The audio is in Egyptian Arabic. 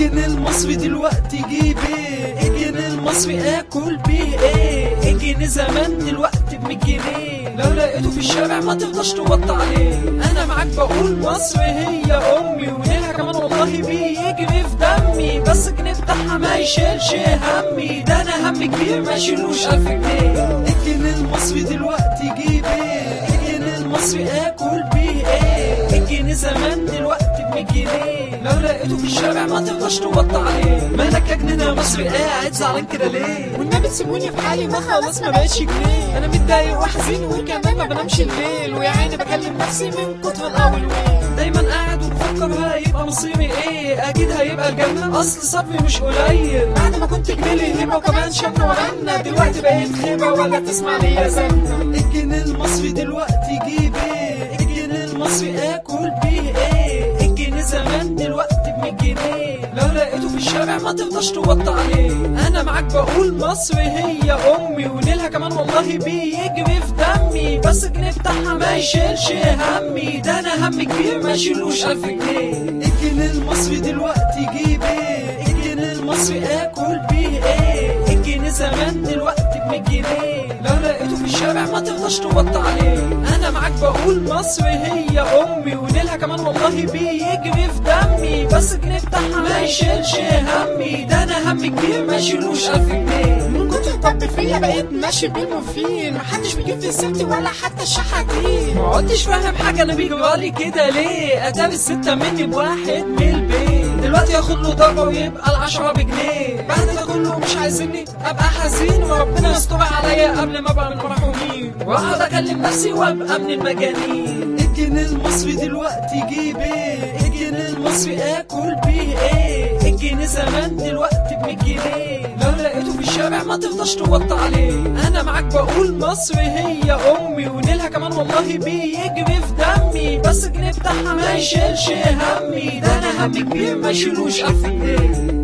الجنيه المصري دلوقتي جيب ايه الجنيه المصري اكل بيه ايه الجنيه زمان دلوقتي ب 100 جنيه لو لقيته في الشارع ما ترضاش توطي عليه انا معاك بقول مصر هي امي وليها كمان والله بيجري في دمي بس الجنيه بتاعها ما يشيلش همي ده انا هم كبير ما يشيلوش الف جنيه الجنيه المصري دلوقتي جيب ايه الجنيه المصري اكل بيه ايه الجنيه زمان دلوقتي ب 100 جنيه لو لقيته في الشارع ما ترضاش توطي عليه مالك يا جنيه يا مصري قاعد زعلان كده ليه والنبي تسيبوني في حالي ما خلاص ما بقتش جنيه انا متضايق وحزين وكمان ما بنامش الليل ويا عيني بكلم نفسي من كتر الاول وين دايما قاعد وبفكر هيبقى مصيري ايه اكيد هيبقى الجنة اصل صبري مش قليل بعد ما كنت جميلي هبه وكمان شم وغنى دلوقتي بقيت خيبه ولا تسمع ليا زنة الجنيه المصري دلوقتي جيب ايه الجنيه المصري اكل بيه ايه الجنيه زمان دلوقتي ب 100 جنيه لو لقيته في الشارع ما ترضاش توطي عليه انا معاك بقول مصر هي امي ونيلها كمان والله بيجري في دمي بس الجنيه بتاعها ما يشيلش همي ده انا هم كبير ما يشيلوش الف جنيه الجنيه المصري دلوقتي جيب ايه الجنيه المصري اكل بيه ايه الجنيه زمان دلوقتي ب 100 جنيه لو لقيته في الشارع ما ترضاش توطي عليه انا معاك بقول مصر هي امي ونيلها كمان والله بيجري في دمي بس الجنيه بتاعها ما يشيلش همي ده انا هم كبير ما يشيلوش الف جنيه من كتر الطب فيا بقيت ماشي بالمورفين محدش بيجيب في سيرتي ولا حتى الشحاتين ما عدتش فاهم حاجه انا بيجرالي كده ليه اتاري الستة مني بواحد من البيت دلوقتي ياخد له ضربه ويبقى العشرة بجنيه بعد ده كله مش عايزيني ابقى حزين وربنا يستر عليا قبل ما ابقى من المرحومين واقعد اكلم نفسي وابقى من المجانين الجنيه المصري دلوقتي جيب ايه الجنيه المصري اكل بيه ايه الجنيه زمان دلوقتي ب 100 جنيه لو لقيته في الشارع ما ترضاش توطي عليه انا معاك بقول مصر هي امي ونيلها كمان والله بيجري في دمي بس الجنيه بتاعها ما يشيلش همي ده انا هم كبير ما يشيلوش الف جنيه